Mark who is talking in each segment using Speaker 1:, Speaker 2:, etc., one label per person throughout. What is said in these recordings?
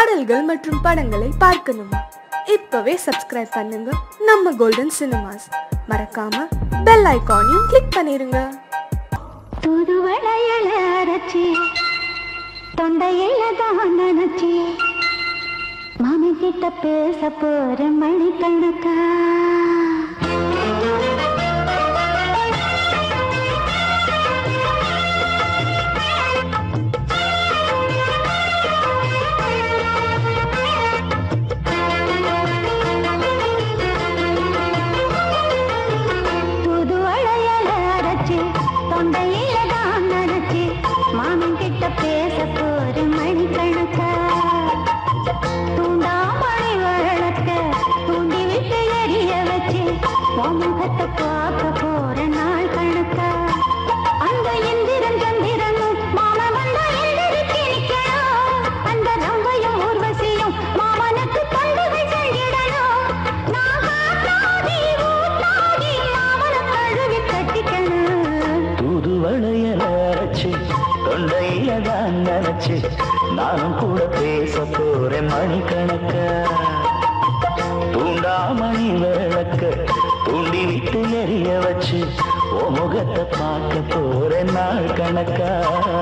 Speaker 1: பாடல்கள் மற்றும் படங்களை பார்க்கணுமா இப்பவே சப்ஸ்கிரைப் பண்ணுங்க நம்ம கோல்டன் சினிமாஸ் மறக்காம பெல் ஐகானையும் கிளிக் பண்ணிருங்க
Speaker 2: புது வளையல அரைச்சி தொண்டையில தான் நினைச்சி மாமி கிட்ட பேச போற மணிக்கணக்கா புது வளையல அரைச்சி தொண்டையில தான் நினைச்சி மாமன் கிட்ட பேச போற மணிக்கணக்கா தூண்டாமணி வழக்க தூண்டி விட்டு எரிய வச்சு உன் முகத்தை பார்க்க போற நாள் கணக்கா அந்த இந்திரன் சந்திரனும் மாமா வந்தா எந்திரிச்சு நிக்கணும் அந்த ரம்பையும் ஊர்வசியும் மாமனுக்கு தொண்டுகள் செஞ்சிடணும் நான் காத்தாடி ஊத்தாடி மாமனை கழுவி கட்டிக்கணும்
Speaker 3: தூது வளையல அரைச்சு தொண்டையில தான் நினைச்சு நானும் கூட பேச போறேன் மணிக்கணக்க தூண்டாமணி விளக்க தூண்டி விட்டு எரிய வச்சு ஓ முகத்தை பார்க்க போறேன் நாள் கணக்கா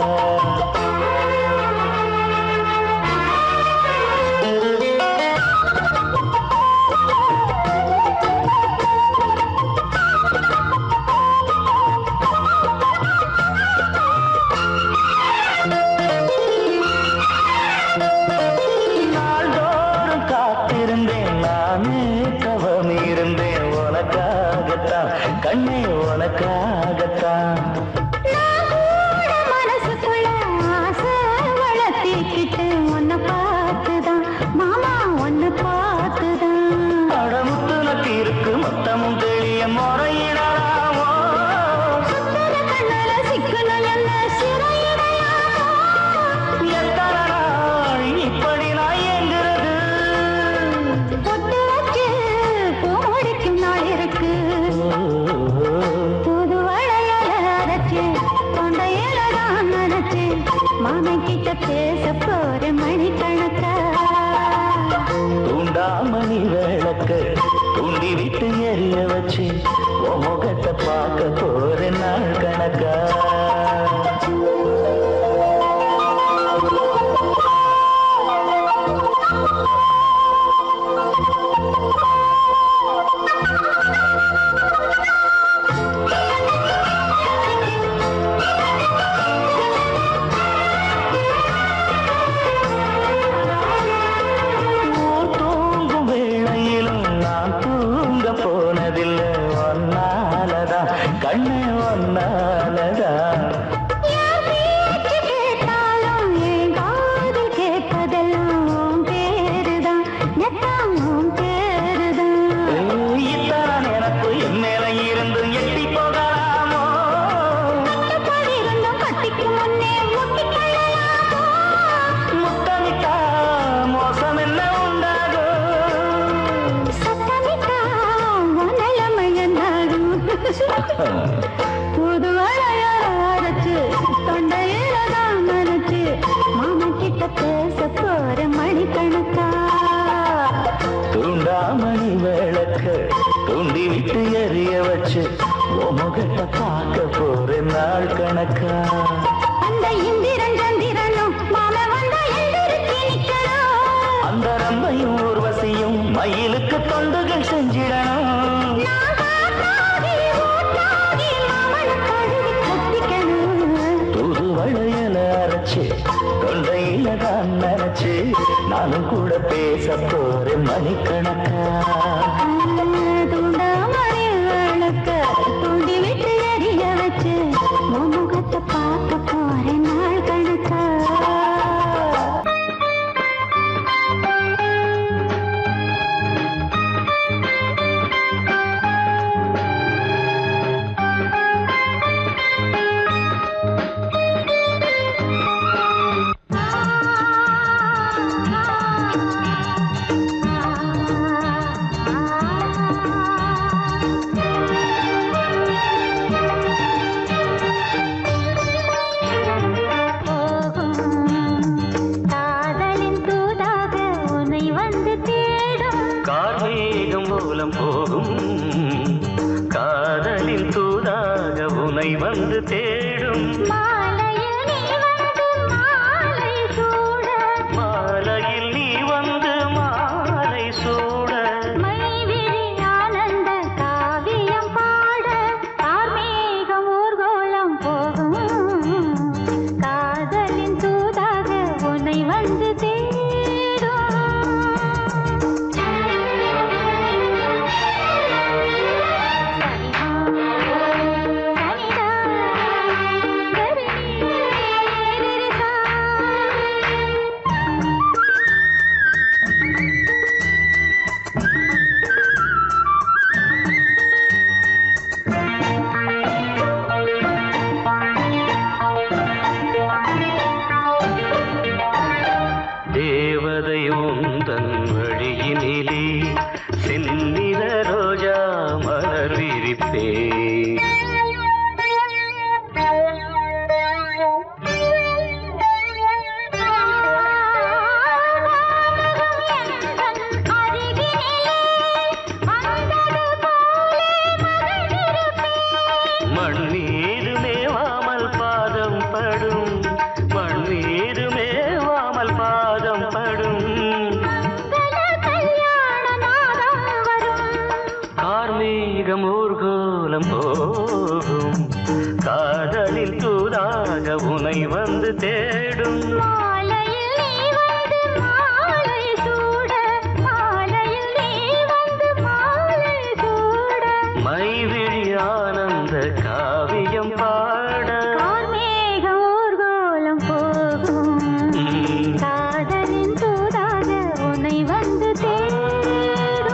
Speaker 3: நாள்தோறும் காத்திருந்தேன் நானே தவம் இருந்தேன் உனக்காகத்தான் கண்ணே உனக்காகத்தான்
Speaker 2: மனசுக்குள்ள ஆசை வளர்த்திக்கிட்டு உன்னை பார்த்துதான் மாமா உன்னை பார்த்துதான்
Speaker 3: அடமுத்துனக்கு இருக்கு மொத்தமும் தெளிய முறையிடலாமோ
Speaker 2: சுத்தர கண்ணால சிக்கணும் என்ன சிறையிடையாமோ
Speaker 3: எத்தனை நாள் இப்படி நான் எங்கிறது
Speaker 2: பொட்டு வச்சு பூ முடிக்கும் நாள் இருக்கு புது வளையல அரைச்சு தொண்டையில தான் நினைச்சு மாமன் கிட்ட பேச போற மணிக்கணக்கா
Speaker 3: தூண்டாமணி விளக்க தூண்டி விட்டு எரிய வச்சு உன் முகத்தை பார்க்க போற நாள் கணக்கா ஊர் தூங்கும் வேளையிலும் நான் தூங்க போனதில்லை ஒன்னாலதான் கண்ணே ஒன்னாலதான்
Speaker 2: யார் பேச்சு கேட்டாலும் என் காதில் கேட்பதெல்லாம் உன் பேருதான் நெத்தம் உன் பேருதான்
Speaker 3: ஏய், இத்தான் எனக்கு என் மேல இருந்து எட்டி போகலாமோ
Speaker 2: கட்டுப்படிருந்தும் கட்டிக்கு முன்னே முட்டிக்கொள்ளலாமோ
Speaker 3: முத்தமிட்டா மோசம் என்ன உண்டாகும்
Speaker 2: சத்தமிட்டா மனலமையனாகும் புது வளையல அரைச்சு தொண்டையில தான் நினைச்சு மாமன் கிட்ட பேச போற மணிக்கணக்கா
Speaker 3: தூண்டாமணி விளக்க தூண்டி விட்டு எரிய வச்சு உன் முகத்தை பார்க்க போற நாள் கணக்கா
Speaker 2: அந்த இந்திரன் சந்திரனும் மாமன் வந்தா எந்திரிச்சு நிக்கணும்
Speaker 3: அந்த ரம்பையும் ஊர்வசியும் மயிலுக்கு தொண்டுகள் செஞ்சிடணும்
Speaker 2: நான் காத்தாடி ஊத்தாடி மாமனை கழுவி கட்டிக்கணும்
Speaker 3: தூது வளையல அரைச்சு தொண்டையில தான் நினைச்சு நானும் கூட பேச போறேன் மணிக்கணக்கா
Speaker 2: தூண்டாமணி விளக்க தூண்டி விட்டு எரிய வச்சு உன் முகத்தை பார்க்க போறேன் நாள் கணக்கா ஆ
Speaker 3: வந்து தேடும்
Speaker 2: மாலையில் நீ வந்து மாலை சூட
Speaker 3: மாலையில் நீ வந்து மாலை சூட
Speaker 2: மைவிழி ஆனந்த காவியம் பாட கார்மேகம் ஊர்கோலம் போகும் காதலின் தூதாக உன்னை வந்து தேடும்
Speaker 3: தேவதை உந்தன் வழியினிலே செந்நிற ரோஜா மலர் விரிப்பே மண்ணீரு மேவாமல் பாதம் படும் மண்ணீரு மேவாமல் பாதம் படும் கார்மீகம் ஊர்கோலம் போகும் காதலில் தூதாக உனை வந்து தேடும் மைவிழி ஆனந்த காவியம் பாட ம்.
Speaker 2: காதலின் தூதாக உன்னை வந்து தேடும்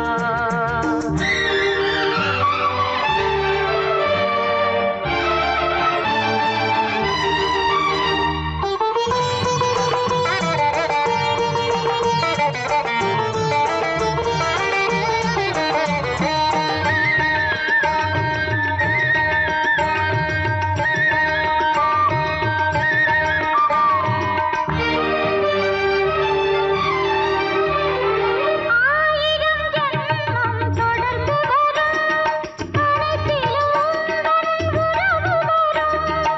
Speaker 2: ஆயிரம் ஜென்மம் தொடர்ந்து வரும் அனைத்திலும் உந்தன் உறவு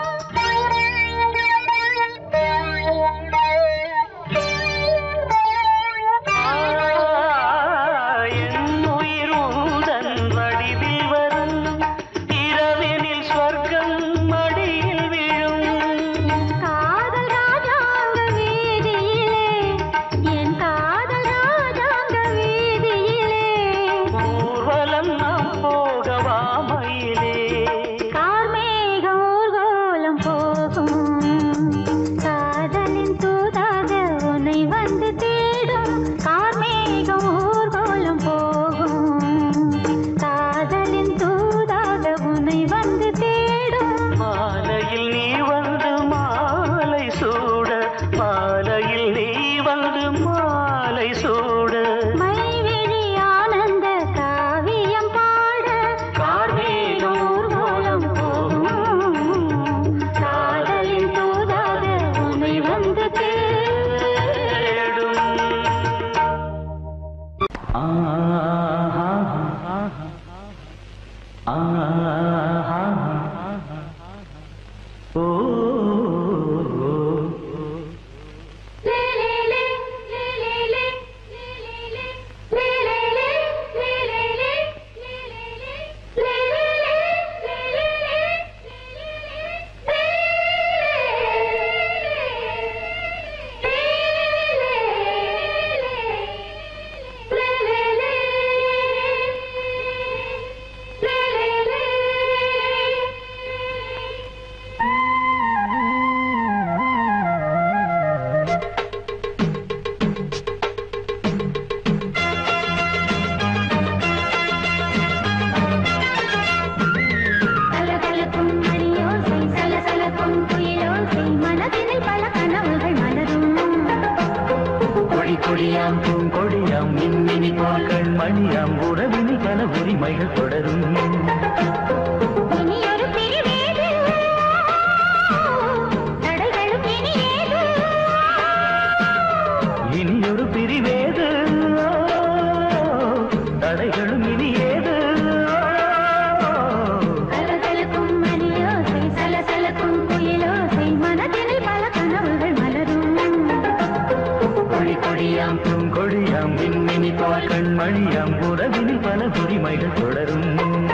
Speaker 3: என் உயிர் உந்தன் வடிவில் வரும் இரவினில் ஸ்வர்க்கம் மடியில் விழும்
Speaker 2: காதல் ராஜாங்க வீதியிலே என் காதல் ராஜாங்க வீதியிலே
Speaker 3: ஊர்வலம் நாம் போகவா மயிலே
Speaker 2: கார்மேக ஊர்கோலம் போகும் காதலின் தூதாக உன்னை வந்து தேடும் கார்மேக ஊர்கோலம் போகும் காதலின் தூதாக உன்னை வந்து தேடும்
Speaker 3: மாலையில் நீ வந்து மாலை சூட மாலையில் நீ வந்து மாலை சூட
Speaker 2: மைவிழி ஆனந்த காவியம் பாட
Speaker 3: கார்மேகம் ஊர்வலம் போகும்
Speaker 2: காதலின் தூதாக உன்னை வந்து
Speaker 3: தேடும் ஆஹா ஆஹா ஓ
Speaker 2: கலகலக்கும் மணியோசை, சலசலக்கும் குயிலோசை, மனதினில் பல கனவுகள் மலரும்
Speaker 3: கொடி கொடியாம் பூங்கொடியாம் மின்மினி போல் கண்மணியாம் உறவினில் பல உரிமைகள் தொடரும்
Speaker 2: இனியொரு பிரிவேது தடைகளும் இனியேது
Speaker 3: இனியொரு பிரிவேது தடைகளும் இனி ஏது
Speaker 2: கலகலக்கும் மணியோசை,
Speaker 3: கொடி கொடியாம் பூங்கொடியாம் மின்மினி போல் கண்மணியாம் உறவினில் பல உரிமைகள் தொடரும்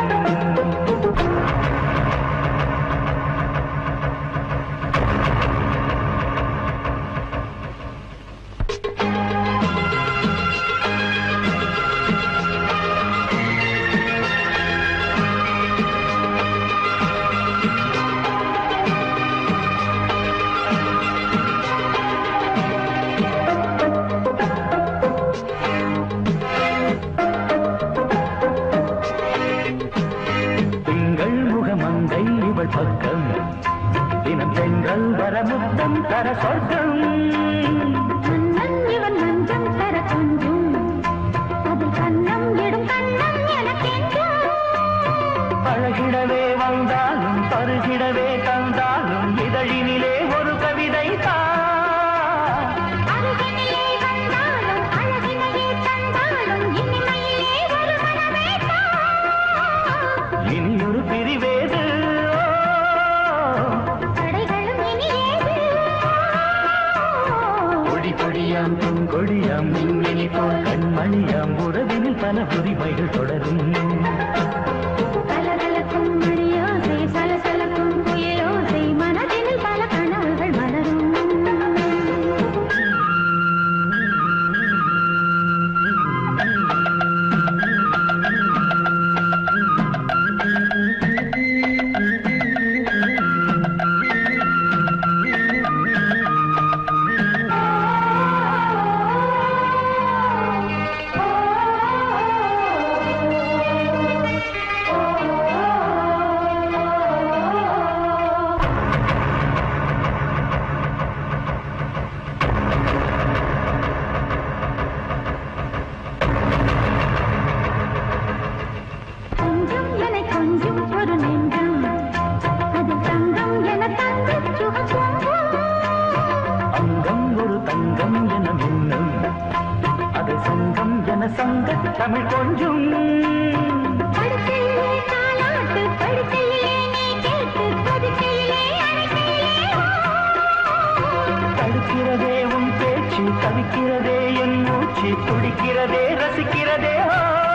Speaker 3: திங்கள் முகமங்கை இவள் பக்கம் தினம் பெண்கள் வர முத்தம் தர சொர்க்கம்
Speaker 2: மன்னன் இவன் மஞ்சம் தர கொஞ்சும் அதில் கண்ணம் இடும் கண்ணம் எனக்கென்றும்
Speaker 3: பழகிடவே வந்தாலும் பருகிடவே தந்தாலும் இதழினிலே ஒரு கவிதை தான்
Speaker 2: அருகினிலே வந்தாலும் அழகினையே தந்தாலும் இனிமையிலே ஒரு மனமே
Speaker 3: இனி ஒரு பிரிவேது
Speaker 2: தடைகளும் இனியேது
Speaker 3: கொடி கொடியாம் பூங்கொடியாம் மின்மினி போல் கண்மணியாம் உறவினில் பல உரிமைகள் தொடரும்
Speaker 2: கலகலக்கும் மணியோசை சலசலக்கும் புயலோசை மனதினில் பல கனவுகள் மலரும் கொஞ்சம் என கொஞ்சம் ஒரு நெஞ்சம் அது தங்கம் என தங்க சுகம்
Speaker 3: அங்கம் ஒரு தங்கம் என மின்னும் அது சங்கம் என சங்க தமிழ் கொஞ்சம்
Speaker 2: படுக்கையிலே தாலாட்டு படுக்கையிலே நீ கேட்டு படுக்கையிலே அணைக்கையிலே
Speaker 3: தடுக்கிறதே உன் பேச்சு தவிக்கிறதே என் மூச்சு துடிக்கிறதே ரசிக்கிறதே ஓ.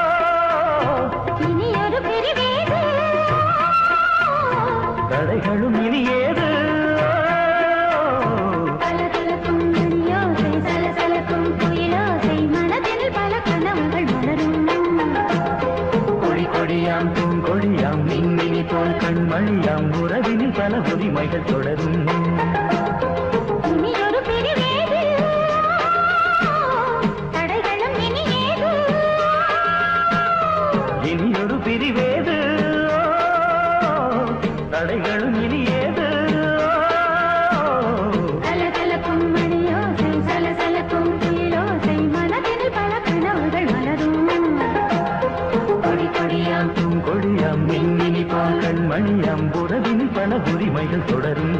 Speaker 2: இனி ஒரு பிரிவேது
Speaker 3: தடைகளும் இனி ஏது
Speaker 2: கலகலக்கும் மணியோசை சலசலக்கும் புயலோசை மனதில் பல கனவுகள் மலரும்
Speaker 3: கொடி கொடியாம் பூங்கொடியாம் மின்மினி போல் கண்மணியாம் உறவினில் பல உரிமைகள் தொடரும்
Speaker 2: இனி ஒரு பிரிவேது தடைகளும் இனியேது
Speaker 3: இனி ஒரு பிரிவேது தடைகளும் இனி ஏது
Speaker 2: கலகலக்கும் மணியோசை சலசலக்கும் புயலோசை மனதில் பல கனவுகள் மலரும்
Speaker 3: கொடி கொடியாம் பூங்கொடியாம் மின்மினி போல் கண்மணியாம் உறவினில் பல உரிமைகள் தொடரும்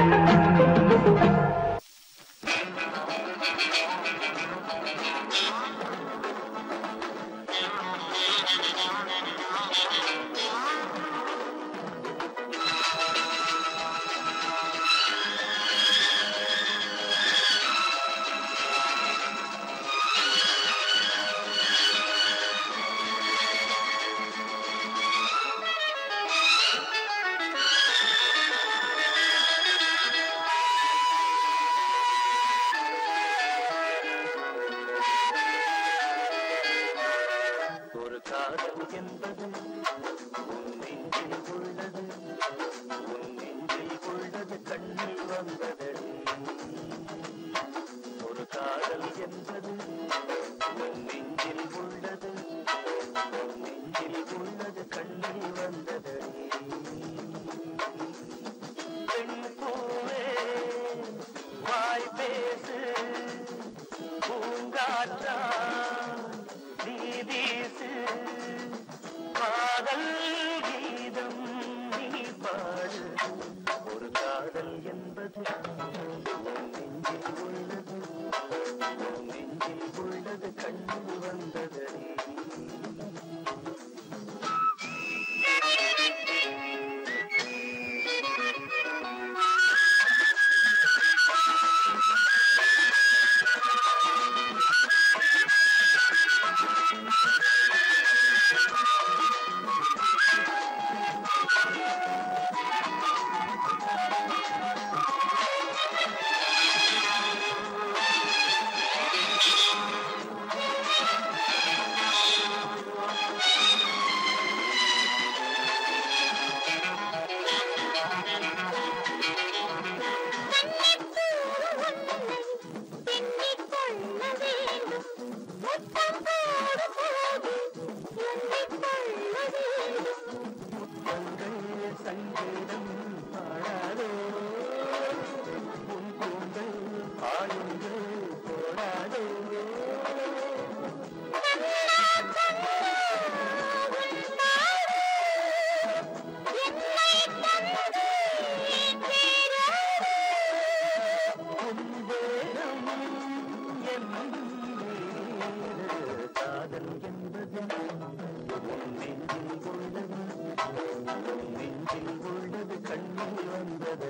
Speaker 3: ஒரு காதல் என்பது உன் நெஞ்சில் உள்ளது உன் நெஞ்சில் உள்ளது கண்ணில் வந்ததடி ஒரு காதல் என்பது உன் நெஞ்சில் உள்ளது உன் நெஞ்சில் உள்ளது கண்ணில் வந்ததடி பெண் பூவே வாய் பேசு பூங்காற்றா நீ வீசு காதல் கீதம் நீ பாடு ஒரு காதல் என்பது உன் நெஞ்சில் உள்ளது உன் நெஞ்சில் உள்ளது கண்ணில் வந்ததடி
Speaker 2: கலகலக்கும்
Speaker 3: காதல் என்பது நெஞ்சில் உள்ளது நெஞ்சில் உள்ளது கண்ணில் வந்தது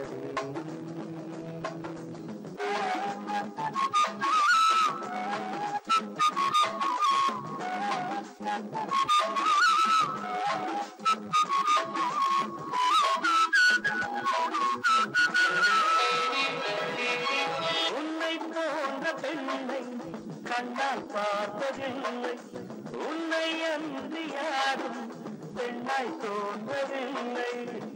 Speaker 3: உன்னை போன்ற பெண்ணை கண்ணால் பார்த்ததில்லை உன்னை அன்றி யாரும் பெண்ணாய் தோன்றவில்லை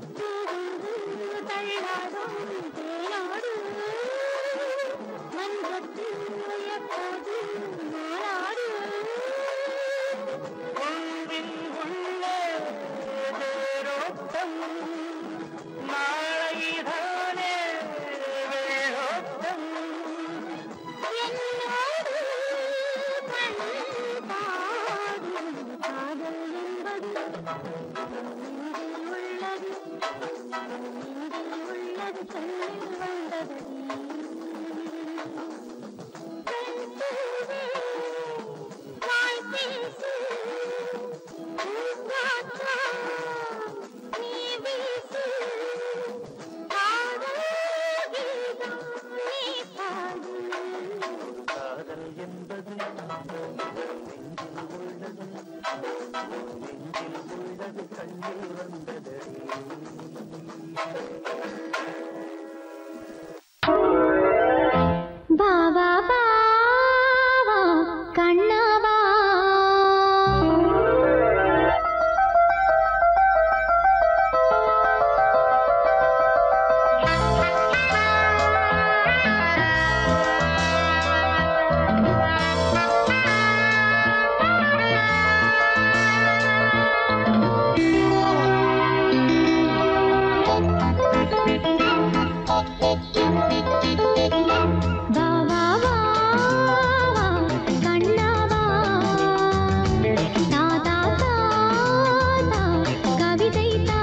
Speaker 3: உன்பின் உள்ள வேரோட்டம் நாளைதானே வேரோட்டம் காதல் என்பது நெஞ்சில் உள்ளது நெஞ்சில் உள்ளது கண்ணில் வந்தது
Speaker 2: பாவா பாவா கண்ணாவா பாவா பாவா கண்ணாவா தாதா தாதா கவிதை தா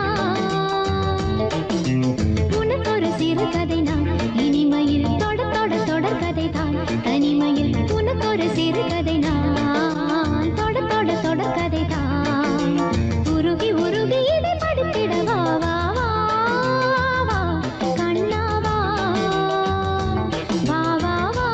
Speaker 2: உனக்கு ஒரு சிறு கதை நான் இனிமையில் தொட தொட தொடர் கதை தான் தனிமையில் உனக்கு ஒரு சிறு கதை நான் தொட தொட தொடர் கதை தான் உருகி உருகி இதை படித்திட வா வா வா வா கண்ணாவா வா வா வா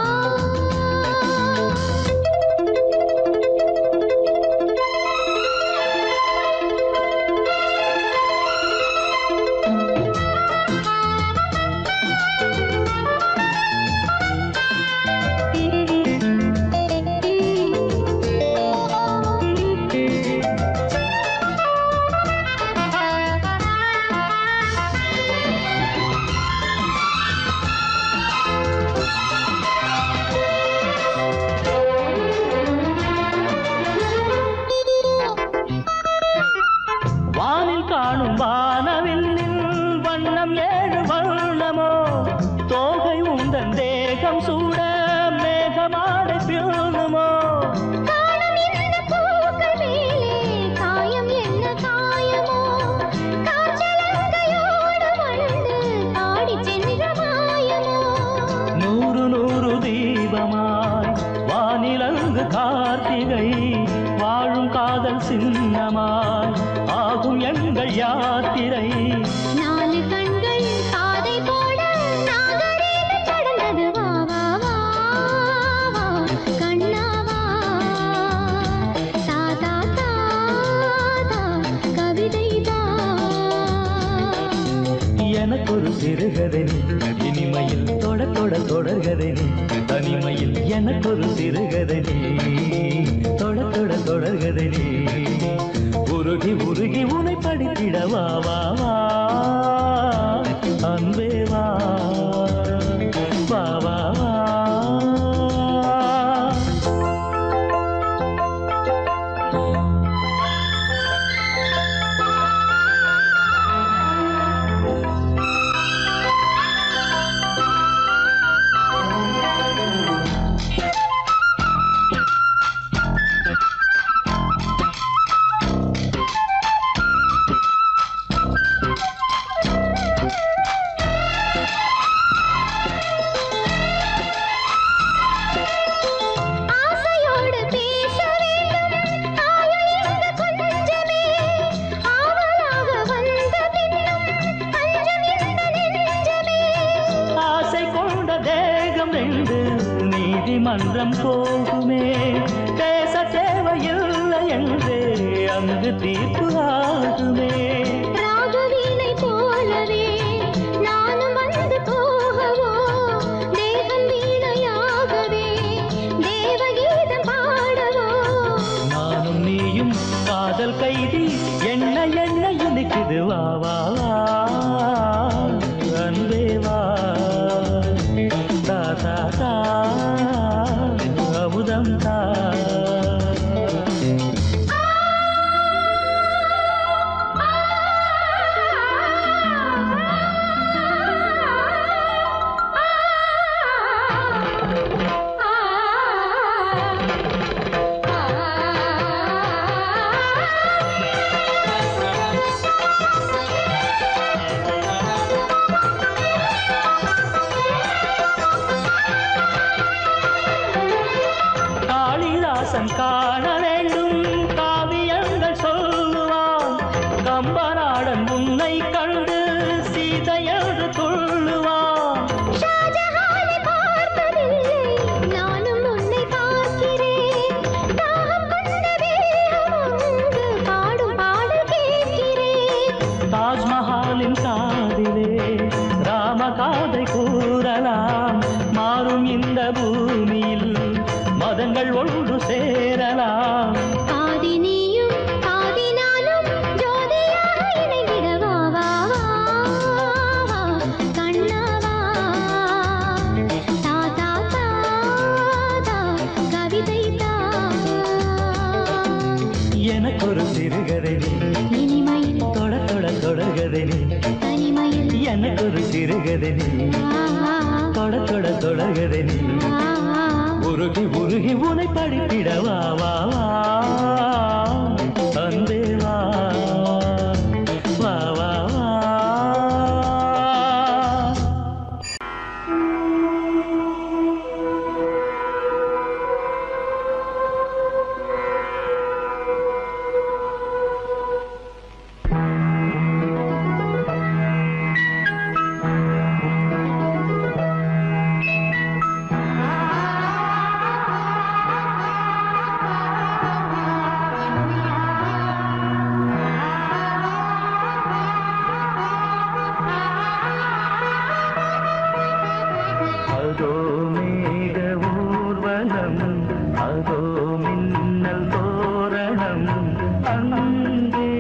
Speaker 3: வானில் காணும் வானவில்லின் வண்ணம் ஏழு வண்ணமோ தோகை உந்தன் தேகம் சூட மேகமாடை பியூணுமோ
Speaker 2: காலம் என்ன பூக்கள் மேலே காயம் என்ன காயமோ காற்றலங்கையோடு வளர்ந்து ஆடிச் சென்ற மாயமோ
Speaker 3: நூறு நூறு தீபமாய் வானிலங்கு கார்த்திகை வாழும் காதல் சின்னமாய் ஆகும் எங்கள் யாத்திரை
Speaker 2: நாலு கண்கள் பாதை போட நாகரீகம் கடந்தது வா வா வா வா கண்ணாவா தாதா தாதா கவிதை
Speaker 3: எனக்கு ஒரு சிறுகதை நீ இனிமையில் தொட தொட தொடர்கதை நீ தனிமையில் எனக்கு ஒரு சிறுகதை நீ தொட தொட தொடர்கதை நீ உருகி உருகி உனை படித்திட வா வா வா அன்பே வா வா வா வா போகுமே பேச தேவையில்லை என்றே அங்கு தீர்ப்பு ஆகுமே
Speaker 2: ராகவீணை போலவே நானும் வந்து போகவோ தேவன் வீணையாகவே தேவகீதம் பாடவோ
Speaker 3: நானும் நீயும் காதல் கைதி என்ன என்ன இனிக்குது வா வா வா அன்பே வா தா தா தா அமுதம் தா காளிதாசன் காண வேண்டும் காவியங்கள் சொல்லுவான் கம்பநாடன் உன்னை கண்டு சீதையென்று துள்ளுவான்
Speaker 2: ஷாஜஹானை பார்த்ததில்லை நானும் உன்னை பார்க்கிறேன் தாகம் கொண்ட தேகம் அங்கு பாடும் பாடல் கேட்கிறேன்
Speaker 3: தாஜ்மஹாலின் காதிலே ராம காதை கூறலாம் மாறும் இந்த பூமியில் மதங்கள் ஒன்று சேரலாம்
Speaker 2: பாதி நீயும் பாதி நானும் ஜோதியாக இணைந்திடவா வா வா வா கண்ணாவா தா தா தா தா கவிதை தா
Speaker 3: எனக்கொரு சிறுகதை நீ
Speaker 2: இனிமையில்
Speaker 3: தொட தொட தொடர்கதை நீ
Speaker 2: தனிமையில்
Speaker 3: எனக்கொரு சிறுகதை நீ
Speaker 2: ஆ
Speaker 3: தொட தொட தொடர்கதை நீ
Speaker 2: ஆ ஆ
Speaker 3: உருகி உருகி உனை படித்திட வா வா வா அன்பே வா வா வா வா அதோ மேக ஊர்வலம் அதோ மின்னல் தோரணம் அங்கே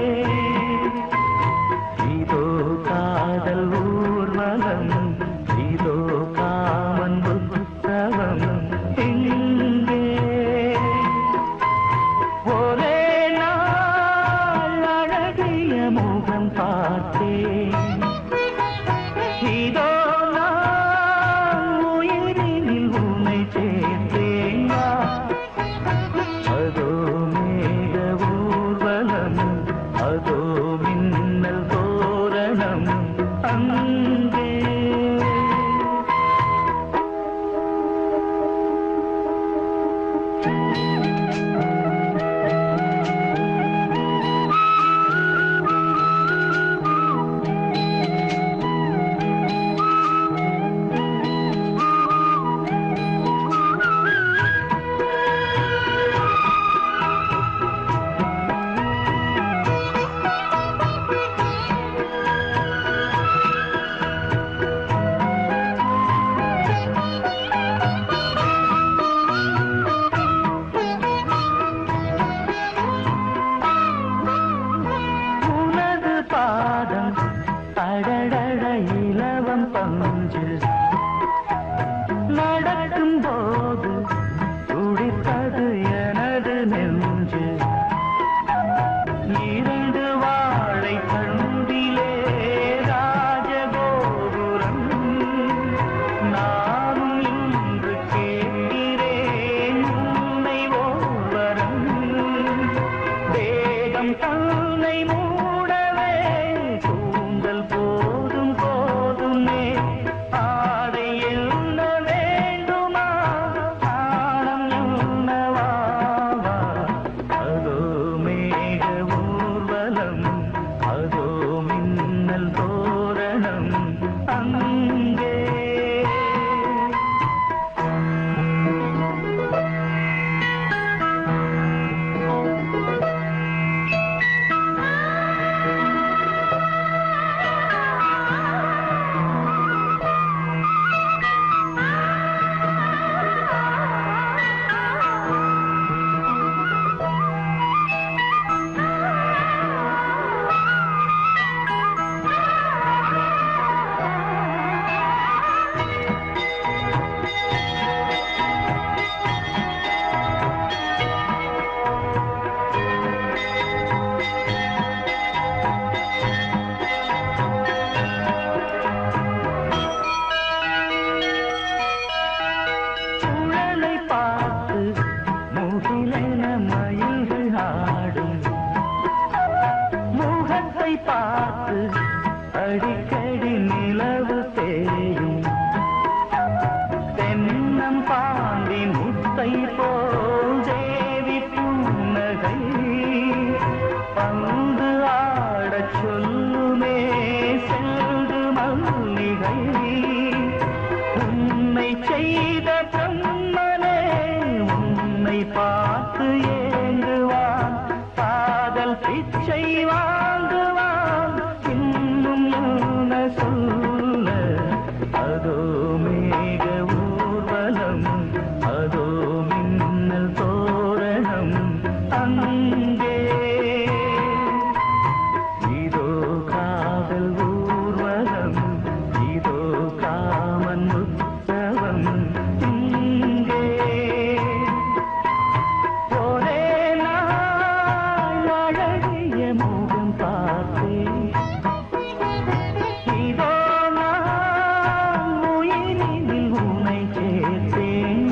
Speaker 3: இதோ காதல் ஊர்வலம் இதோ காமன் உற்சவம் இங்கே ஒரே நாள் அழகிய முகம் பார்த்தேன் இதோ நான் உயிரினில் உன்னை சேர்த்தேன் வா. அதோ மேக ஊர்வலம் அதோ மின்னல் தோரணம் அங்கே போல் தேவி புன்னகை பந்து ஆடச் சொல்லுமே செல்து மல்லிகை உன்னை செய்த பிரம்மனே உன்னை பார்த்து ஏங்குவான் காதல் பிச்சை வாங்குவான் இன்னும் என்ன சொல்ல அதோ மேக ஊர்வலம் அதோ மின்னல் தோரணம் அங்கே இதோ காதல் ஊர்வலம் இதோ காமன் உற்சவம் இங்கே ஒரே நாள் அழகிய முகம் பார்த்தேன் இதோ நான் உயிரினில் உன்னை சேர்த்தேன்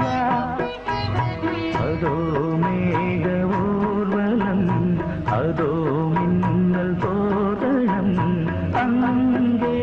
Speaker 3: அதோ மேக ஊர்வலம் அதோ மின்னல் தோரணம் அங்கே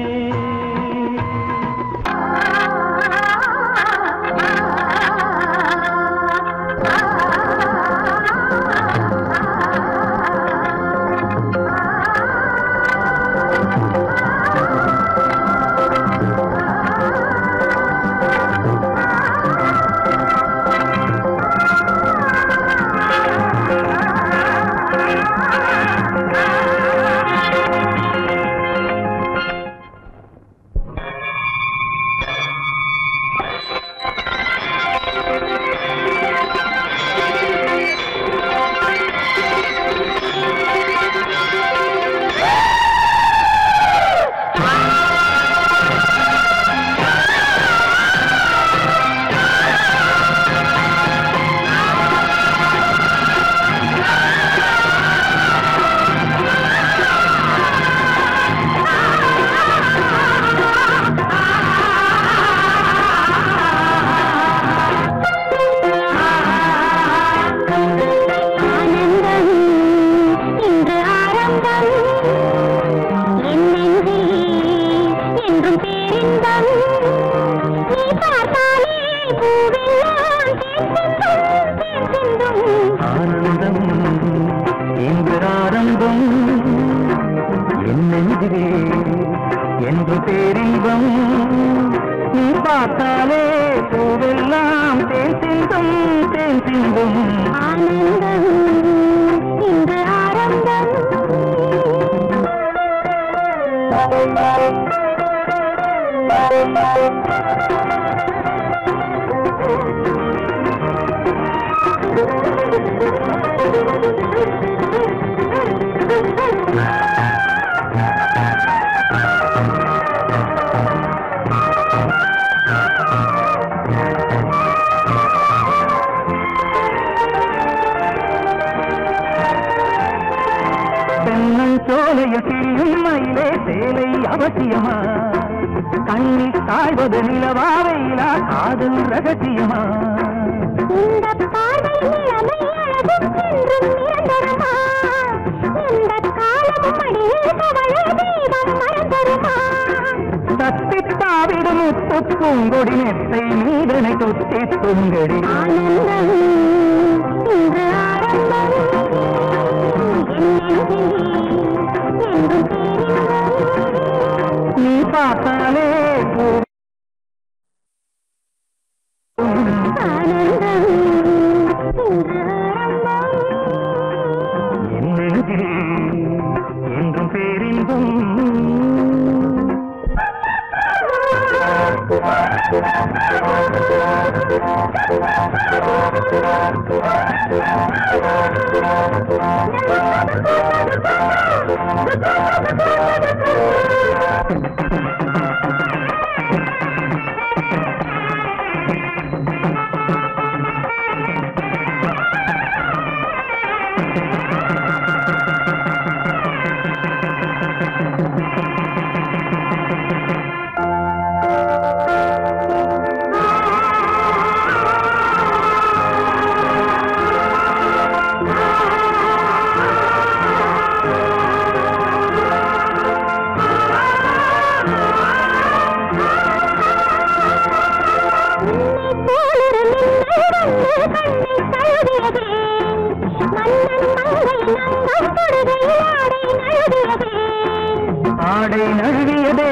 Speaker 2: ஆனந்தம் இன்று ஆரம்பம் என் நெஞ்சில் என்றும் பேரின்பம் நீ பார்த்தாலே பூவெல்லாம் தேன் சிந்தும், தேன் சிந்தும்.
Speaker 3: ஆனந்தம் இன்று ஆரம்பம் என் நெஞ்சிலே என்று பேரின்பம் நீ பார்த்தாலே பூவெல்லாம் தேன் சிந்தும் தேன் சிந்தும்
Speaker 2: ஆனந்தம் இன்று ஆரம்பம்
Speaker 3: தென்னஞ்சோலையில் திரியும் மயிலே சேலை அவசியமா கண்ணில் காய்வது நிலவா வெயிலா காதல் ரகசியமா
Speaker 2: இந்த பார்வை இளமை அழகும் என்றும் நிரந்தரமா இந்த காலமும் அடியில் கவலை தீபம் மறந்தருமா
Speaker 3: தத்தி தாவிடும் முத்து பூங்கொடி நெத்தை நீதனை தொத்தி துங்கடி
Speaker 2: ஆனந்தம் இன்று ஆரம்பம் என் நெஞ்சில் என்றும் பேரின்பம்
Speaker 3: நீ பார்த்தாலே பூ
Speaker 2: ஆனந்தம் இன்று ஆரம்பம்
Speaker 3: என் நெஞ்சில் என்றும் பேரின்பம்
Speaker 2: ஆ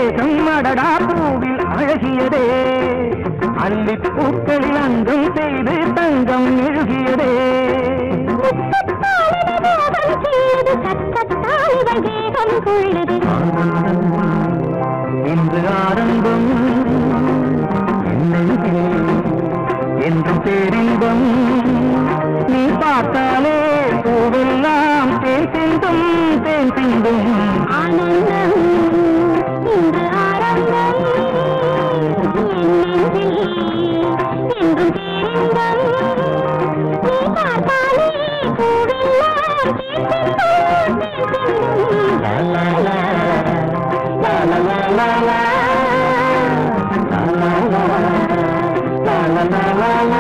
Speaker 4: தேசம் அடடா பூவில் அழகியதே அள்ளி பூக்களில் அங்கம் செய்து தங்கம் எழுகியதே இன்று ஆரம்பம் என்னெங்கே என்றும் பேரின்பம் நீ பார்த்தாலே பூவெல்லாம் தேன் சிந்தும் தேன் சிந்தும்
Speaker 2: ஆனந்தம் இன்று ஆரம்பம் என் நெஞ்சில் என்றும் பேரின்பம் நீ பார்த்தாலே பூவெல்லாம் தேன் சிந்தும், தேன் சிந்தும்.
Speaker 4: லா, லா, லா. லா, லா, லா, லா, லா. லா, லா, லா. லா, லா, லா, லா, லா.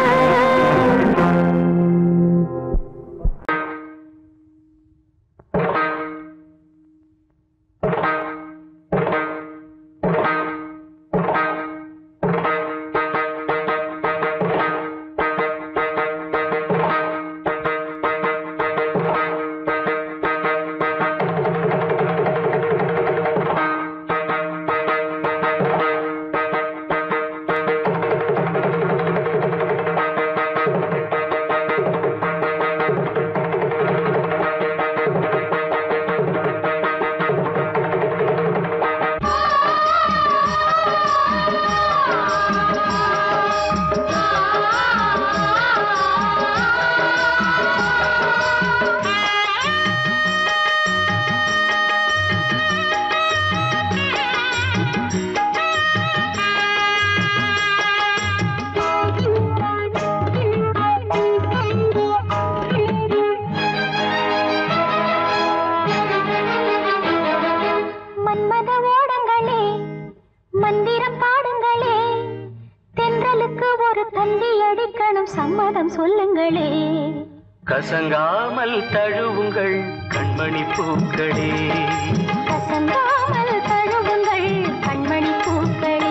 Speaker 2: மன்மத ஓடங்களே மந்திரம் பாடுங்களே தென்றலுக்கு ஒரு தந்தி அடிக்கணும் சம்மதம் சொல்லுங்களே
Speaker 3: கசங்காமல் தழுவுங்கள் கண்மணி பூக்களே
Speaker 2: கசங்காமல் தழுவுங்கள் கண்மணி பூக்களே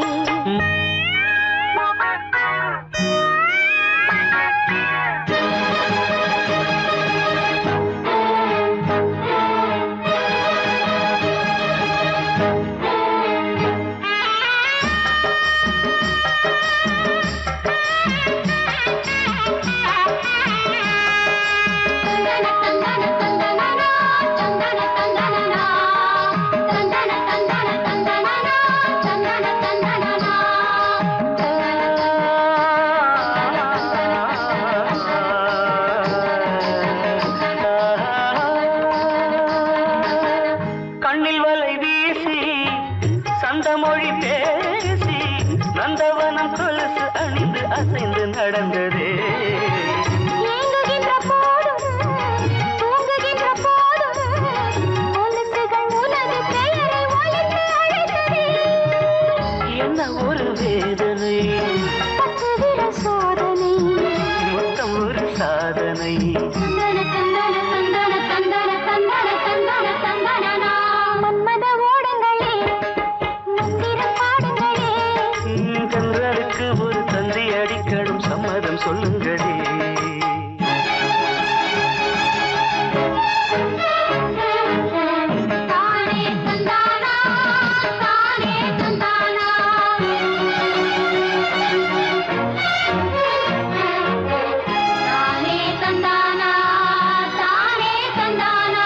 Speaker 3: கண்ணில் வலை வீசி சந்தமொழி பேசி நந்தவனம் கொலுசு அணிந்து அசைந்து நடந்ததே
Speaker 2: ஏங்குகின்ற போதும் தூங்குகின்ற போதும் கொலுசுகள் உனது பெயரை ஒலித்து அழைத்ததே
Speaker 3: என்ன ஒரு வேதனை
Speaker 2: பத்து விரல் சோதனை
Speaker 3: மொத்தம் ஒரு சாதனை
Speaker 2: தந்தன தந்தன தந்தன தந்தன தந்தன தந்தன தந்தனனா. மன்மத ஓடங்களே மந்திரம் பாடுங்களே
Speaker 3: உம், கன்றலுக்கு ஒரு தந்தி அடிக்கடும் சம்மதம் சொல்லுங்களே
Speaker 2: தானே தந்தானா தானே தந்தானா தானே தந்தானா தானே தந்தானா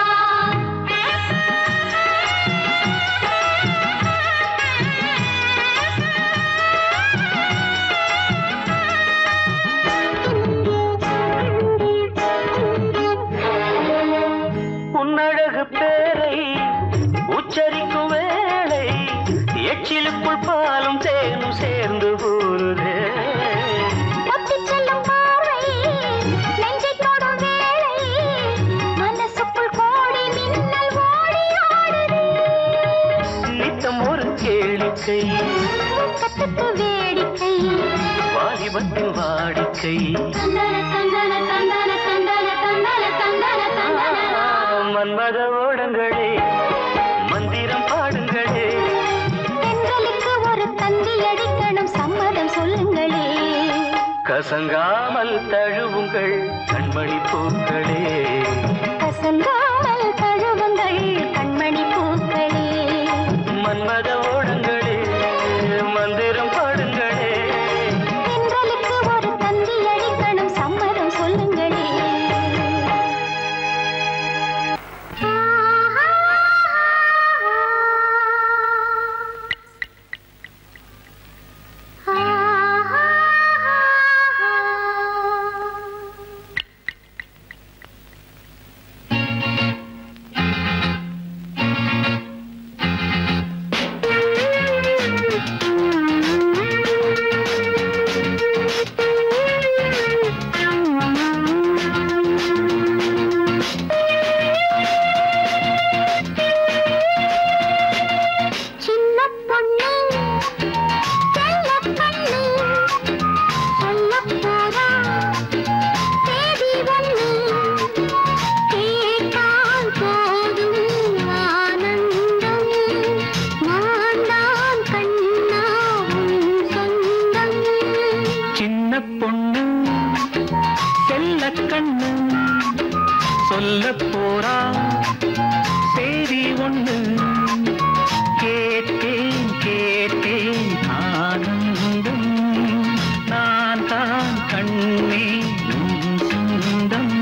Speaker 3: உன்னழகு பேரை உச்சரிக்கும் வேளை எச்சிலுக்குள் பாலும் தேனும் சேர்ந்து ஊறுதே
Speaker 2: ஒத்திச் செல்லும் பார்வை நெஞ்சைத் தொடும் வேளை மனசுக்குள் கோடி மின்னல் ஓடி ஆடுதே
Speaker 3: நித்தம் ஒரு கேளிக்கை
Speaker 2: கத்துக்கு வேடிக்கை
Speaker 3: வாலிபத்தின் வாடிக்கை
Speaker 2: தந்தன தந்தன தந்தன தந்தன தந்தன தந்தன தந்தன
Speaker 3: மன்மத ஓடங்களே மந்திரம் பாடுங்களே
Speaker 2: பெண்களுக்கு ஒரு தந்தி அடிக்கணும் சம்மதம் சொல்லுங்களே
Speaker 3: கசங்காமல் தழுவுங்கள் கண்மணி பூக்களே
Speaker 2: கசங்காமல் தழுவுங்கள் கண்மணி பூக்களே
Speaker 3: மன்மத செல்ல கண்ணு சொல்ல போறா சேரி ஒண்ணு கேட்டேன் கேட்டேன் ஆனந்தம் நான் தான் கண்ணே உன் சொந்தம்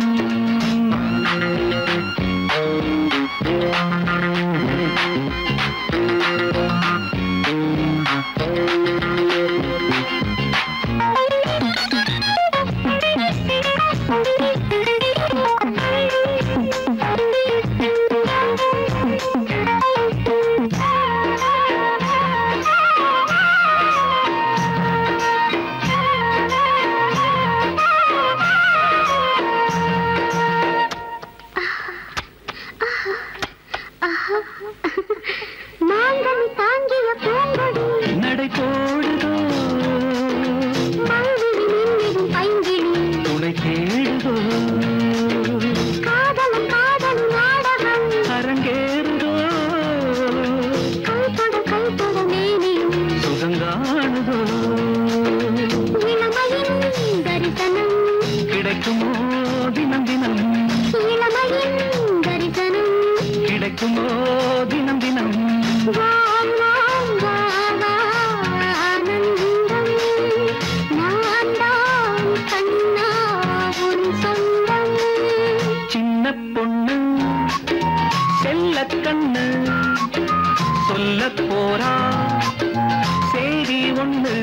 Speaker 2: மாங்கனி தாங்கிய பூங்கொடி
Speaker 3: நடை போடுதோ
Speaker 2: மங்கிழி மின்னிடும் பைங்கிழி
Speaker 3: துணை தேடுதோ
Speaker 2: காதலும் காதலும் நாடகம்
Speaker 3: அரங்கேறுதோ
Speaker 2: கைத்தொட கைத்தொட மேனியும்
Speaker 3: சுகங்காணுதோ
Speaker 2: இளமையின் தரிசனம்
Speaker 3: கிடைக்குமோ தினம் தினம்
Speaker 2: இளமையின் தரிசனம்
Speaker 3: கிடைக்குமோ தினம் தினம்
Speaker 2: வாம் வாம் வா வா ஆனந்தம் நான் தான் கண்ணா உன் சொந்தம்
Speaker 3: சின்ன பொண்ணு செல்ல கண்ணு சொல்ல போறா சேரி ஒண்ணு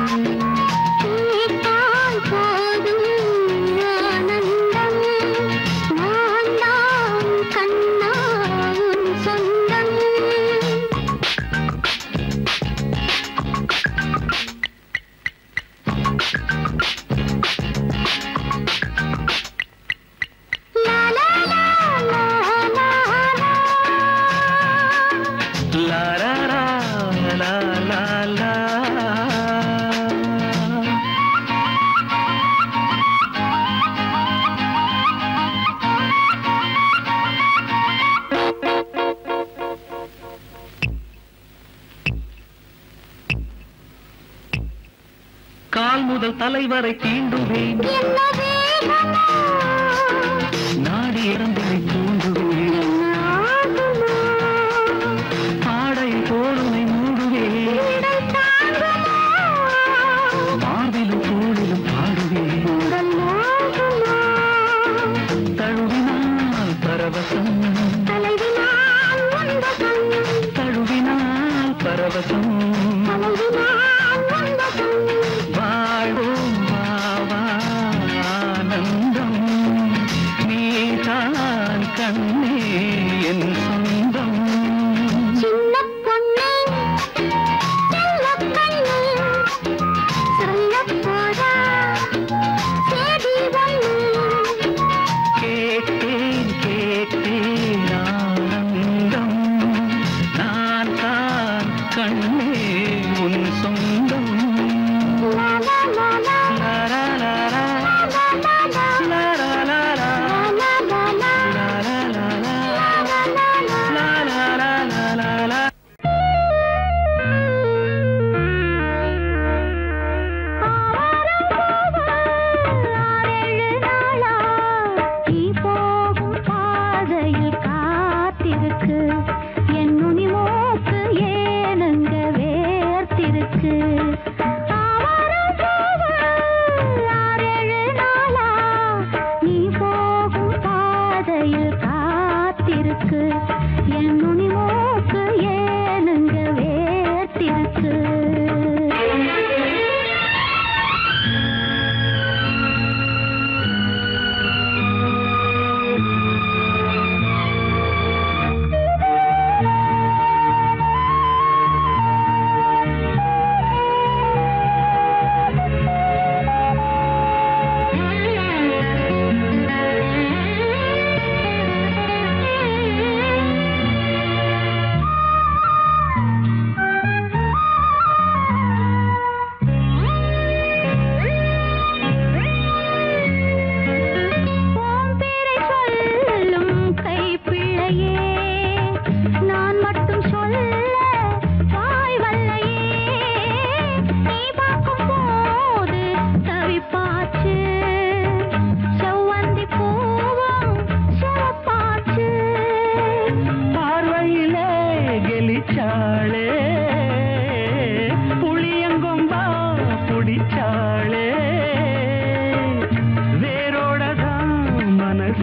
Speaker 2: கேட்டால் போதும் ஆனந்தம் நான் தான் கண்ணா உன் சொந்தம் லா லா லா லா லா லா
Speaker 3: லா ரா ரா லா லா லா கால் முதல் தலைவரை தீண்டுவேன்
Speaker 2: என்ன வேகமோ
Speaker 3: நாடி இறந்ததை தூண்டுவேன்
Speaker 2: என்ன ஆகுமோ
Speaker 3: ஆடை தோளுமை மூடுவேன்
Speaker 2: உடல் தாங்குமோ
Speaker 3: மார்பிலும் தோளிலும் பாடுவேன்
Speaker 2: உடல் மோகுமோ
Speaker 3: தழுவினால் பரவசம்
Speaker 2: தலைவினால் உந்தகம்
Speaker 3: தழுவினால் பரவசம்
Speaker 2: தலைவினால் உந்தகம்
Speaker 3: வாழ்வோம் வா ஆனந்தம் நீதான் கண்ணே என் சொந்தம்
Speaker 2: சின்ன பொண்ணு செல்ல கண்ணு சொல்லப் போறா சேதி ஒண்ணு
Speaker 3: கேட்டேன் கேட்டேன் ஆனந்தம் நான் தான் கண்ணே உன் சொந்தம்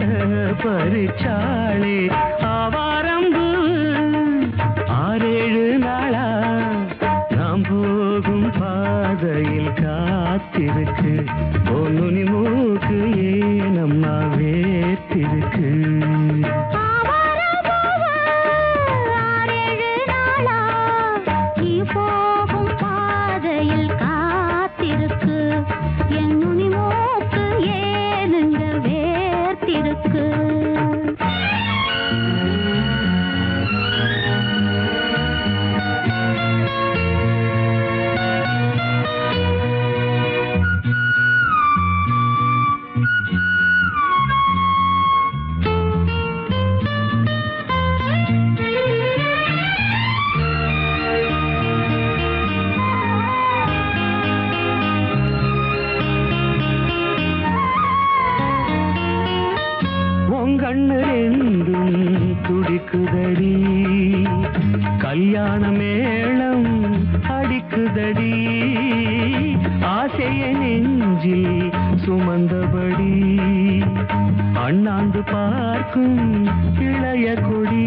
Speaker 3: பறிச்சாளே ஆவாரம்பு ஆறேழு நாளா நாம் போகும் பாதையில் காத்திருக்கு பொன்னுனி மூக்கு ஏனம்மா வேத்திருக்கு
Speaker 2: ஆறேழு நாளா நீ போகும் பாதையில் காத்திருக்கு என் நுனி மூக்கு ஏனுங்க வேர்த்திருக்கு
Speaker 3: உங்கண்ணு ரெண்டும் துடிக்குதடி கல்யாண மேளம் அடிக்குதடி ஆசைய நெஞ்சில் சுமந்தபடி அண்ணாந்து பார்க்கும் இளைய கொடி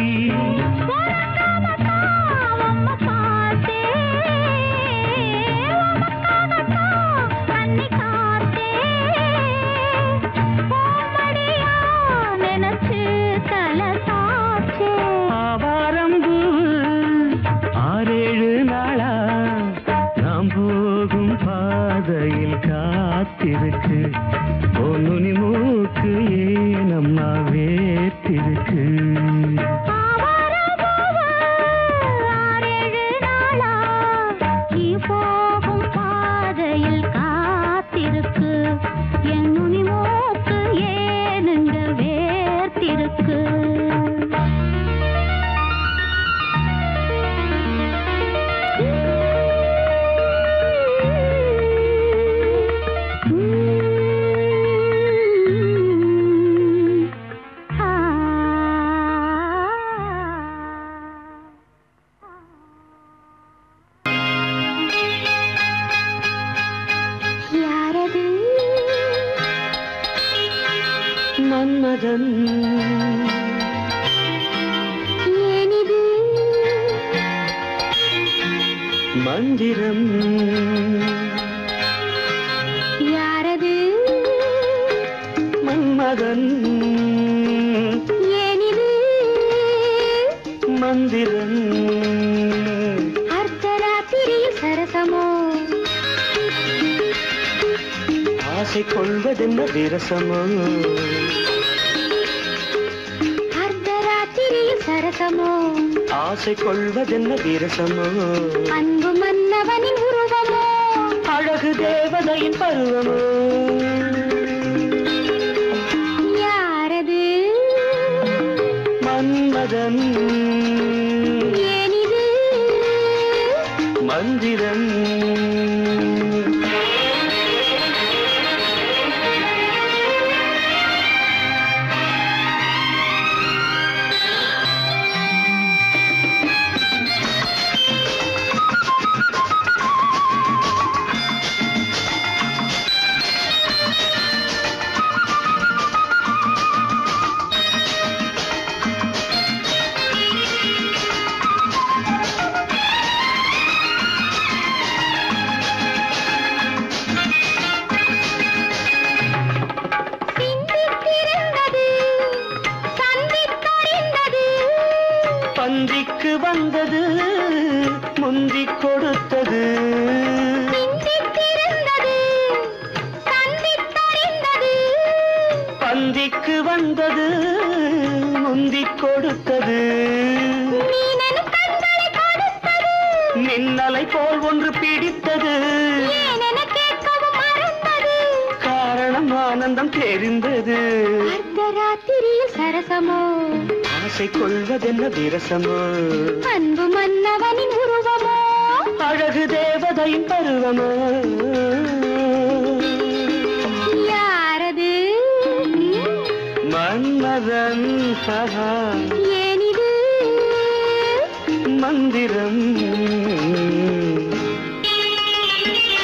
Speaker 3: ஆவாரம்பு ஆறேழு நாளா நாம் போகும் பாதையில் காத்திருக்கு பொன்னுனி மூக்கு ஏனம்மா வேத்திருக்கு
Speaker 2: போகும் பாதையில் காத்திருக்கு என் நுனி மூக்கு ஏனுங்க வேர்த்திருக்கு யாரது
Speaker 3: மன்மதன்
Speaker 2: ஏனிது
Speaker 3: மந்திரம்
Speaker 2: யாரது
Speaker 3: மன்மதன்
Speaker 2: ஏனிது
Speaker 3: மந்திரம்
Speaker 2: அர்த்தராத்திரியில் சரசமோ
Speaker 3: ஆசை கொள்வதென்ன விரசமோ
Speaker 2: அர்த்தராத்திரியில் சரசமோ
Speaker 3: ஆசை கொள்வதென்ன விரசமோ
Speaker 2: அன்பு மன்னவனின் உருவமோ
Speaker 3: அழகு தேவதையின் பருவமோ
Speaker 2: யாரது
Speaker 3: மன்மதன்
Speaker 2: ஏனிது
Speaker 3: மந்திரம்
Speaker 2: சிந்தித்திருந்தது சந்தித்தறிந்தது
Speaker 3: பந்திக்கு வந்தது முந்திக் கொடுத்தது
Speaker 2: சிந்தித்திருந்தது சந்தித்தறிந்தது
Speaker 3: பந்திக்கு வந்தது முந்திக் கொடுத்தது
Speaker 2: மீனனும் கண்களை கொடுத்தது
Speaker 3: மின்னலை போல் ஒன்று பிடித்தது
Speaker 2: ஏனென கேட்கவும் மறந்தது
Speaker 3: காரணம் ஆனந்தம் தெரிந்தது
Speaker 2: அர்த்தராத்திரியில் சரசமோ
Speaker 3: ஆசை கொள்வதென்ன விரசமோ
Speaker 2: அன்பு மன்னவனின் உருவமோ
Speaker 3: அழகு தேவதையின் பருவமோ
Speaker 2: யாரது
Speaker 3: மன்மதன் சகா
Speaker 2: ஏனிது
Speaker 3: மந்திரம்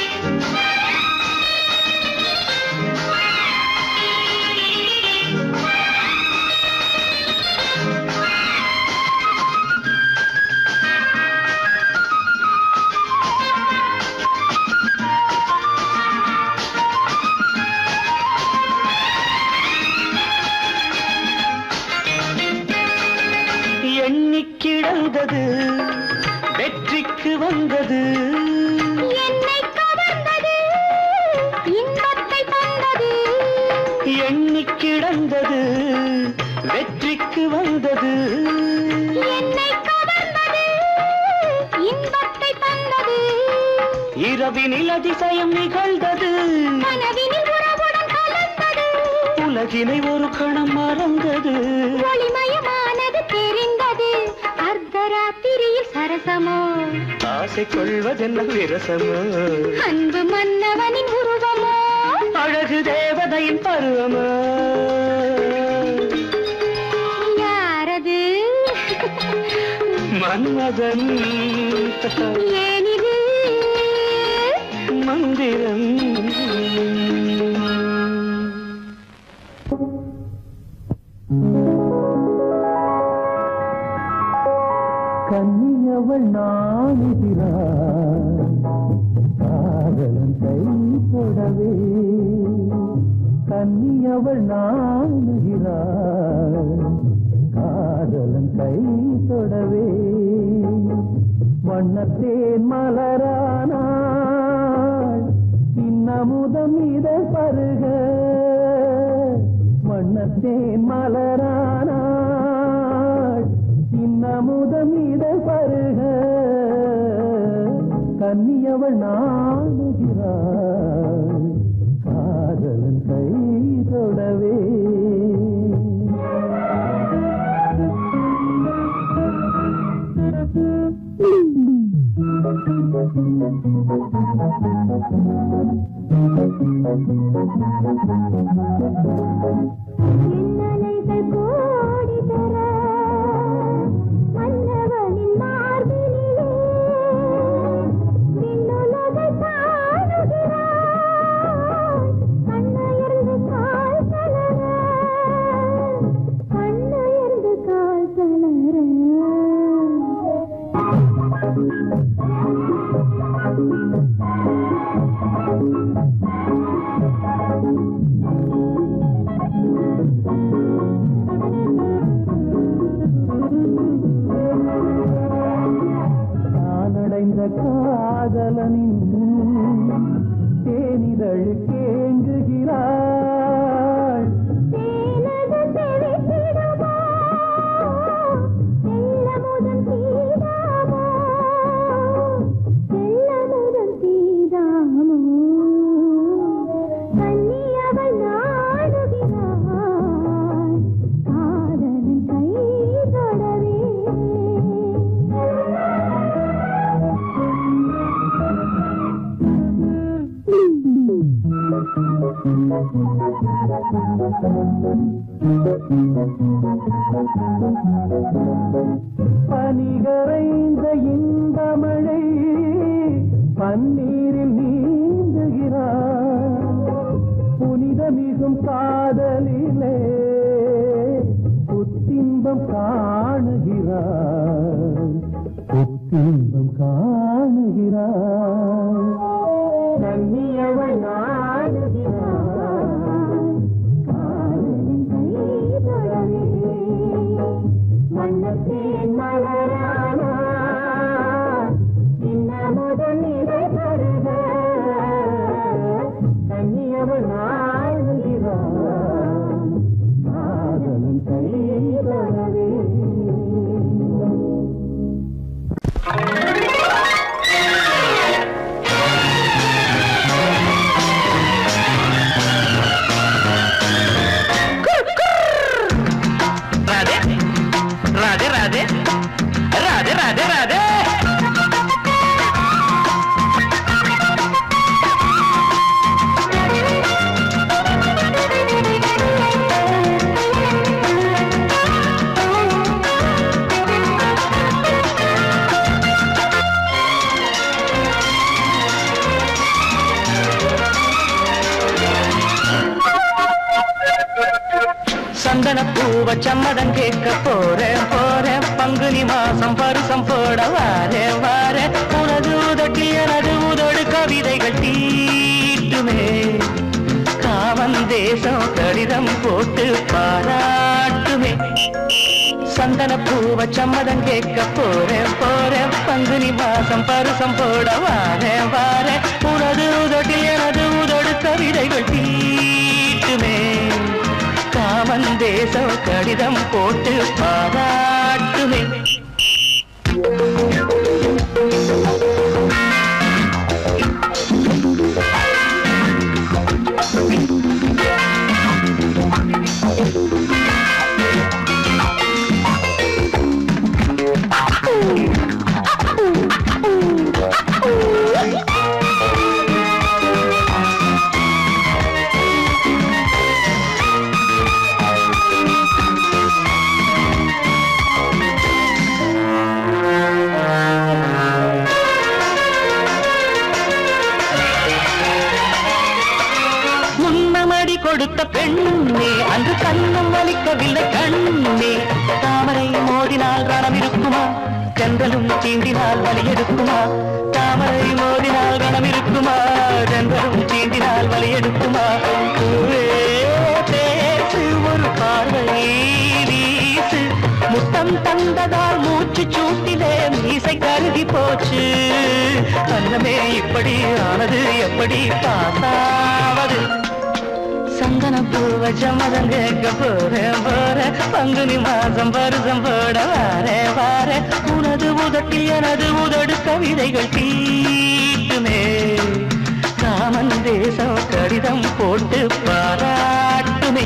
Speaker 2: ஆ
Speaker 3: கிடந்தது வெற்றிக்கு வந்தது
Speaker 2: என்னை கவர்ந்தது இன்பத்தை தந்தது
Speaker 3: எண்ணி கிடந்தது வெற்றிக்கு வந்தது
Speaker 2: என்னை கவர்ந்தது இன்பத்தை தந்தது
Speaker 3: இரவினில் அதிசயம் நிகழ்ந்தது
Speaker 2: கனவினில் உறவுடன் கலந்தது
Speaker 3: உலகினை ஒரு கணம் மறந்தது
Speaker 2: ஒளிமயமானது தெரிந்தது அர்த்தராத்திரியில் சரசமோ
Speaker 3: ஆசை கொள்வதென்ன விரசமோ
Speaker 2: அன்பு மன்னவனின் உருவமோ
Speaker 3: அழகு தேவதையின் பருவமோ
Speaker 2: யாரது
Speaker 3: மன்மதன்
Speaker 2: ஏனிது
Speaker 3: மந்திரம்
Speaker 4: கன்னியவள் நாணுகிறாள் காதலன் கை தொடவே கன்னியவள் நாணுகிறாள் காதலன் கை தொடவே வண்ணத்தேன் மலரானாள் இன்னமுதம் இதழ் பருக வண்ணத்தேன் மலரானாள் இன்னமுதம் இதழ் பருக கன்னியவள் நாடுகிறாள் காதலன் கை தொடவே
Speaker 2: எண்ணலைகள் கோடி தர மன்னவனின் மார்பினிலே விண்ணுலகை காணுகிறாய் கண்ணுயர்ந்து கால் தளர கண்ணுயர்ந்து கால் தளர
Speaker 4: நான் அடைந்த காதலனின் தேனிதழ் கேங்குகிறாள்
Speaker 2: தேனது செவித்திடுமோ செல்லமுதன் சீதாமோ செல்லமுதன் சீதாமோ கன்னியவள் நாடுகிறாள் காதலன் கை தொடவே
Speaker 4: பனிகரைந்த இன்பமழை பன்னீரில் நீந்துகிறார் புனிதமிகும் காதலிலே புத்தின்பம் காணுகிறார் புத்தின்பம் காணுகிறார் கண்ணியவள் நாடுகிறார்
Speaker 2: காதலன் கை தொடவே
Speaker 4: மன்னத்தேன் மலரானா இன்னமுதன் இதை தருக கண்ணியவள் நாடுகிறார் காதலன் கை தொடவே
Speaker 3: ராதே ராதே ராதே ராதே ராதே ராதே சந்தன பூவ சம்மதம் கேட்க போறேன் போறேன் பங்குனி மாசம் பருசம் போட வாரேன் வாரேன் உனது உதட்டி எனது உதடு கவிதைகள் தீட்டுமே காமன் தேசம் கடிதம் போட்டு பாராட்டுமே சந்தன சந்தன பூவ சம்மதம் கேட்க போறேன் போறேன் பங்குனி மாசம் பருசம் போட வாரேன் வாரேன் உனது உதட்டில் எனது உதடு கவிதைகள் தீட்டுமே காமன் தேசம் கடிதம் போட்டு பாராட்டுமே முன்னமடி கொடுத்த பெண்ணே அங்கு கண்ணம் வலிக்கவில்லை கண்ணே தாமரை மோதினால் ரணம் இருக்குமா சென்றலும் சீண்டினால் வலி எடுக்குமா தாமரை மோதினால் ரணம் இருக்குமா சென்றலும் சீண்டினால் வலி எடுக்குமா பூவே, பேசு ஒரு பார்வை வீசு முத்தம் தந்ததால் மூச்சு சூட்டிலே மீசை கருதி போச்சு அன்னமே இப்படி ஆனது எப்படி பாசாவது சந்தன பூவ சம்மதம் கேட்க போறேன் போறேன் பங்குனி மாசம் பருசம் போட வாரே வாரே உனது உதட்டில் எனது உதடு கவிதைகள் தீட்டுமே ராமன் தேசம் கடிதம் போட்டு பாராட்டுமே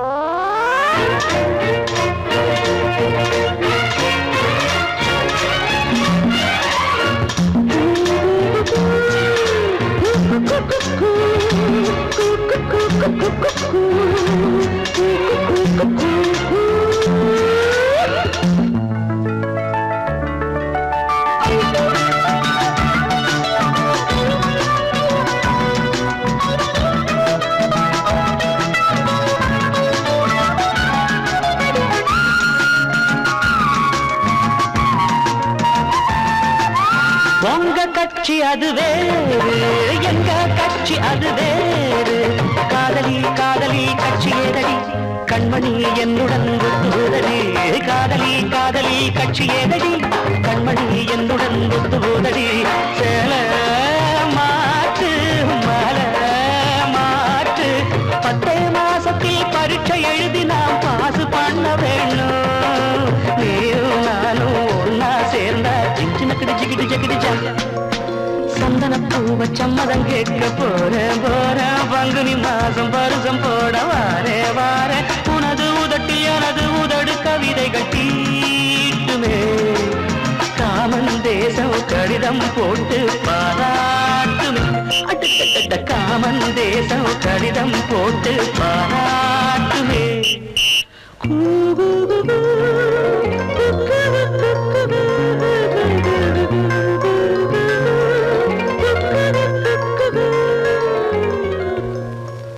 Speaker 3: உங்க கட்சி அது வேறு எங்க கட்சி அது வேறு காதலி காதலி கட்சி ஏதடி கண்மணி என்னுடன் ஒத்துதடி காதலி காதலி கட்சி ஏதடி கண்மணி என்னுடன் ஒத்துதடி சேல மாற்று மலை மாற்று பத்தே மாசத்தில் பரீட்சை எழுதி நாம் பாசு பண்ண வேணும் நீயும் நானும் ஒன்னா சேர்ந்தா சின்ன ஜிகிடி ஜிகிடி ஜா சந்தன பூவ சம்மதம் கேட்க போறேன் போறேன் பங்குனி மாசம் பருசம் போட வாரே வாரே உனது உதட்டி எனது உதடு கவிதைகள் தீட்டுமே காமன் தேசம் கடிதம் போட்டு பாராட்டுமே அடடடட காமன் தேசம் கடிதம் போட்டு பாராட்டுமே கூ, கூ, கூ, கூ.